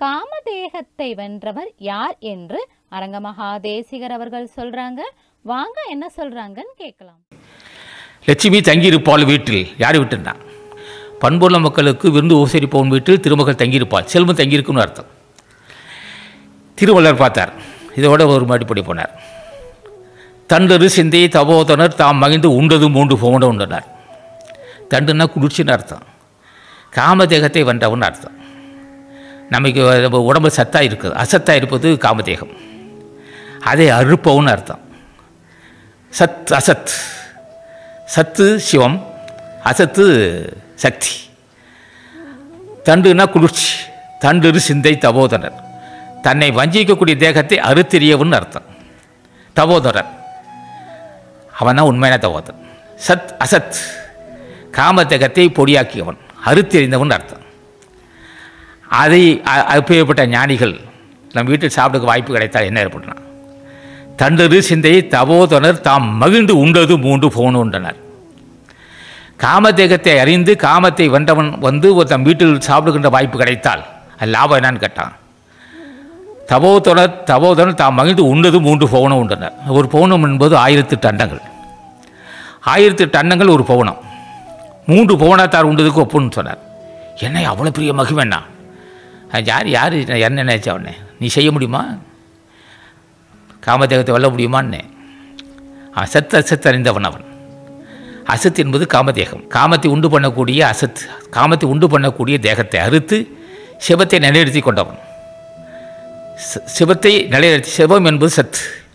காமதேகத்தை வென்றவர் யார் என்று அரங்கமகா தேசிகர் அவர்கள் சொல்றாங்க வாங்க என்ன சொல்றாங்கன்னு கேட்கலாம் லட்சுமி தங்கியிருப்பாள் வீட்டில் யார் வீட்டுன்னா பண்புள்ள மக்களுக்கு விருந்து உபசரிப்பவன் வீட்டில் திருமகள் தங்கியிருப்பாள் செல்வம் தங்கியிருக்கும்னு அர்த்தம் திருவள்ளுவர் பார்த்தார் இதோட ஒரு மறுபடி போனார் தண்டரு சிந்தை தபோதனர் தாம் மகிழ்ந்து உண்டது மூன்று போன உண்டனர் தண்டுன்னா குளிர்ச்சின்னு அர்த்தம் காமதேகத்தை வென்றவன் அர்த்தம் நமக்கு நம்ம உடம்பு சத்தாக இருக்குது அசத்தாக இருப்பது காமதேகம் அதை அறுப்பவன் அர்த்தம் சத் அசத் சத்து சிவம் அசத்து சக்தி தண்டுனா குளிர்ச்சி தண்டுரு சிந்தை தபோதரர் தன்னை வஞ்சிக்கக்கூடிய தேகத்தை அறுத்தெறியவன் அர்த்தம் தபோதரன் அவன் தான் உண்மையான தபோதரன் சத் அசத் காமதேகத்தை பொடியாக்கியவன் அறுத்தெறிந்தவன் அர்த்தம் அதை அ- அப்பேற்பட்ட ஞானிகள் நம் வீட்டில் சாப்பிடுக்க வாய்ப்பு கிடைத்தால் என்ன ஏற்படுனா தண்டரு சிந்தையை தபோதனர் தாம் மகிழ்ந்து உண்டது மூன்று போன உண்டனர் காமதேகத்தை அறிந்து காமத்தை வென்றவன் வந்து ஒரு தம் வீட்டில் சாப்பிடுகின்ற வாய்ப்பு கிடைத்தால் அது லாபம் என்னன்னு கேட்டான் தபோதனர் தபோதனர் தாம் மகிழ்ந்து உண்டது மூன்று பவுனம் உண்டனர் ஒரு பவுனம் என்பது ஆயிரத்தெட்டு அண்டங்கள் ஆயிரத்தெட்டு அண்டங்கள் ஒரு பவுனம் மூன்று பவுனத்தார் உண்டதுக்கு ஒப்புன்னு சொன்னார் என்ன அவ்வளோ பெரிய மகிமைண்ணா அது யார் யார் என்ன நினைச்சா உடனே நீ செய்ய முடியுமா காமதேகத்தை வெல்ல முடியுமான்னு அசத் அசத் அறிந்தவன் அவன் அசத் என்பது காமதேகம் காமத்தை உண்டு பண்ணக்கூடிய அசத் காமத்தை உண்டு பண்ணக்கூடிய தேகத்தை அறுத்து சிவத்தை நிலைநிறுத்தி கொண்டவன் சி- சிவத்தை நிலைநிறுத்தி சிவம் என்பது சத்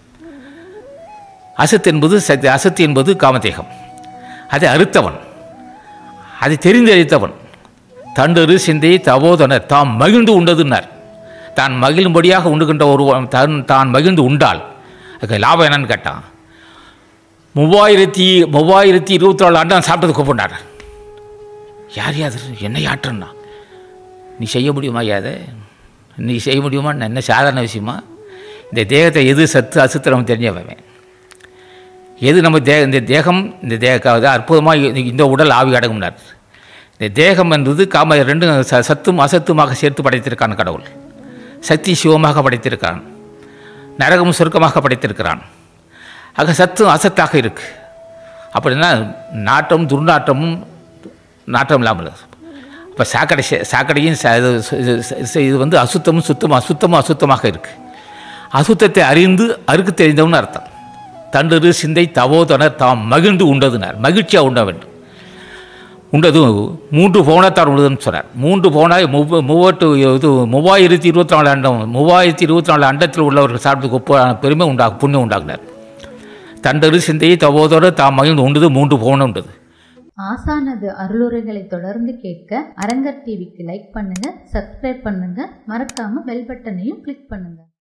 அசத் என்பது சத் அசத் என்பது காமதேகம் அதை அறுத்தவன் அதை தெரிந்தறித்தவன் தண்டரு சிந்தை தவோதனர் தாம் மகிழ்ந்து உண்டதுன்னார் தான் மகிழும்படியாக உண்டுகின்ற ஒருவன் தான் தான் மகிழ்ந்து உண்டால் அதுக்கு லாபம் என்னன்னு கேட்டான் மூவாயிரத்தி மூவாயிரத்தி இருபத்தி நாலு ஆண்டு நான் சாப்பிட்டது கூப்பிட்டார் யார் யாது என்ன யாற்றன்னா நீ செய்ய முடியுமா யாத நீ செய்ய முடியுமா என்ன சாதாரண விஷயமா இந்த தேகத்தை எது சத்து அசுத்து நம்ம தெரிஞ்சவன் எது நம்ம தே இந்த தேகம் இந்த தேக அது அற்புதமாக இந்த உடல் ஆவி அடங்கும்னார் இந்த தேகம் என்பது காம ரெண்டும் ச சத்தும் அசத்துமாக சேர்த்து படைத்திருக்கான் கடவுள் சக்தி சிவமாக படைத்திருக்கான் நரகம் சொர்க்கமாக படைத்திருக்கிறான் ஆக சத்தும் அசத்தாக இருக்கு அப்படின்னா நாட்டம் துர்நாற்றமும் நாட்டம் இல்லாமல் இப்போ சாக்கடை சே- சாக்கடையும் ச- இது சு- இது சு- இது வந்து அசுத்தமும் சுத்தமும் அசுத்தமும் அசுத்தமாக இருக்குது அசுத்தத்தை அறிந்து அறுக்கு தெரிந்தவன் அர்த்தம் தண்டரு சிந்தை தவோதனர் தாம் மகிழ்ந்து உண்டதுனார் மகிழ்ச்சியாக உண்ண வேண்டும் உண்டது மூன்று பவுனத்தார் உண்டதுன்னு சொன்னார் மூன்று பவுனாய் மூவ மூவட்டு இது மூவாயிரத்தி இருபத்தி நாலு அண்டம் மூவாயிரத்தி இருபத்தி நாலு அண்டத்தில் உள்ளவர்கள் சார்புக்கு ஒப்பான பெருமை உண்டாக புண்ணியம் உண்டாகினார் தண்டரு சிந்தையை தவோதரர் தாம் மகிழ்ந்து உண்டது மூன்று பவுனம் உண்டது ஆசானது அருளுரைகளை தொடர்ந்து கேட்க அரங்கர் டிவிக்கு லைக் பண்ணுங்க சப்ஸ்கிரைப் பண்ணுங்க மறக்காம பெல் பட்டனையும் கிளிக் பண்ணுங்க